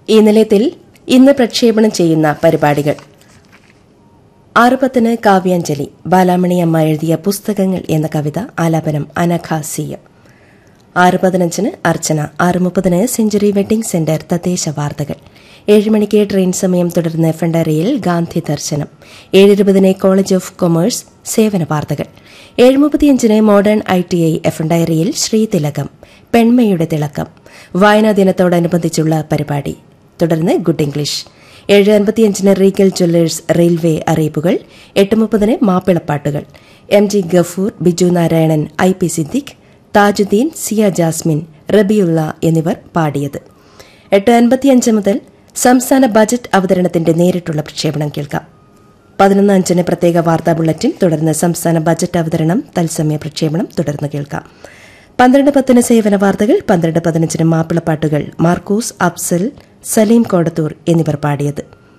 ഈ നിലയത്തിൽ ഇന്ന് പ്രക്ഷേപണം ചെയ്യുന്ന പരിപാടികൾ ആറ് പത്തിന് കാവ്യാഞ്ജലി ബാലാമണി അമ്മ എഴുതിയ പുസ്തകങ്ങൾ എന്ന കവിത ആലാപനം അനഘ സി എം ആറ് പതിനഞ്ചിന് അർച്ചന ആറ് മുപ്പതിന് സെഞ്ചുറി വെഡിംഗ് സെന്റർ തദ്ദേശ വാർത്തകൾ ഏഴ് മണിക്ക് ട്രെയിൻ സമയം തുടർന്ന് ഫെണ്ടറയിൽ ഗാന്ധി ദർശനം ഏഴിരുപതിന് കോളേജ് ഓഫ് കൊമേഴ്സ് സേവന വാർത്തകൾ ഏഴ് മുപ്പത്തിയഞ്ചിന് modern I T I F ഡയറിയിൽ ശ്രീതിലകം പെൺമയുടെ തിളക്കം വായനാ ദിനത്തോടനുബന്ധിച്ചുള്ള പരിപാടി തുടർന്ന് ഗുഡ് ഇംഗ്ലീഷ് ഏഴ് അൻപത്തിയഞ്ചിന് റീഗൽ ജ്വല്ലേഴ്സ് റെയിൽവേ അറിയിപ്പുകൾ എട്ട് മുപ്പതിന് മാപ്പിളപ്പാട്ടുകൾ M G Gafoor Biju Narayanan I P Siddique Tajuddin Siya Jasmine Rabiulla എന്നിവർ പാടിയത് എട്ട് അൻപത്തിയഞ്ച് മുതൽ സംസ്ഥാന ബജറ്റ് അവതരണത്തിന്റെ നേരിട്ടുള്ള പ്രക്ഷേപണം കേൾക്കാം പതിനൊന്ന് അഞ്ചിന് പ്രത്യേക വാർത്താ ബുള്ളറ്റിൻ തുടർന്ന് സംസ്ഥാന ബജറ്റ് അവതരണം തത്സമയ പ്രക്ഷേപണം തുടർന്ന് കേൾക്കാം പന്ത്രണ്ട് പത്തിന് സേവന വാർത്തകൾ പന്ത്രണ്ട് പതിനഞ്ചിന് മാപ്പിളപ്പാട്ടുകൾ മാർക്കൂസ് അഫ്സൽ സലീം കോടത്തൂർ എന്നിവർ പാടിയത്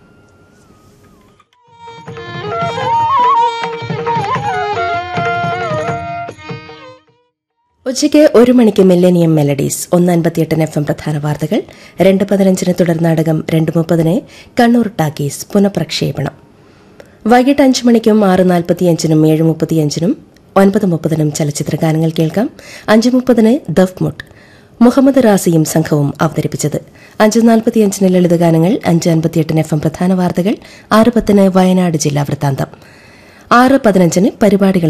ഉച്ചയ്ക്ക് ഒരു മണിക്ക് മില്ലേനിയം മെലഡീസ് ഒന്ന് അൻപത്തിയെട്ടിന് എഫ് എം പ്രധാന വാർത്തകൾ രണ്ട് പതിനഞ്ചിന് തുടർ നാടകം രണ്ട് മുപ്പതിന് കണ്ണൂർ ടാക്കീസ് പുനഃപ്രക്ഷേപണം വൈകിട്ട് അഞ്ച് മണിക്കും ആറ് നാൽപ്പത്തിയഞ്ചിനും ഏഴ് മുപ്പത്തിയഞ്ചിനും ഒൻപത് മുപ്പതിനും ചലച്ചിത്ര ഗാനങ്ങൾ കേൾക്കാം അഞ്ച് മുപ്പതിന് ദഫ് മുട്ട് മുഹമ്മദ് റാസിയും സംഘവും അവതരിപ്പിച്ചത് അഞ്ച് നാൽപ്പത്തിയഞ്ചിന് ലളിതഗാനങ്ങൾ അഞ്ച് അൻപത്തിയെട്ടിന് എഫ് എം പ്രധാന വാർത്തകൾ ആറ് പത്തിന് വയനാട് ജില്ലാ വൃത്താന്തം ആറ് പതിനഞ്ചിന് പരിപാടികൾ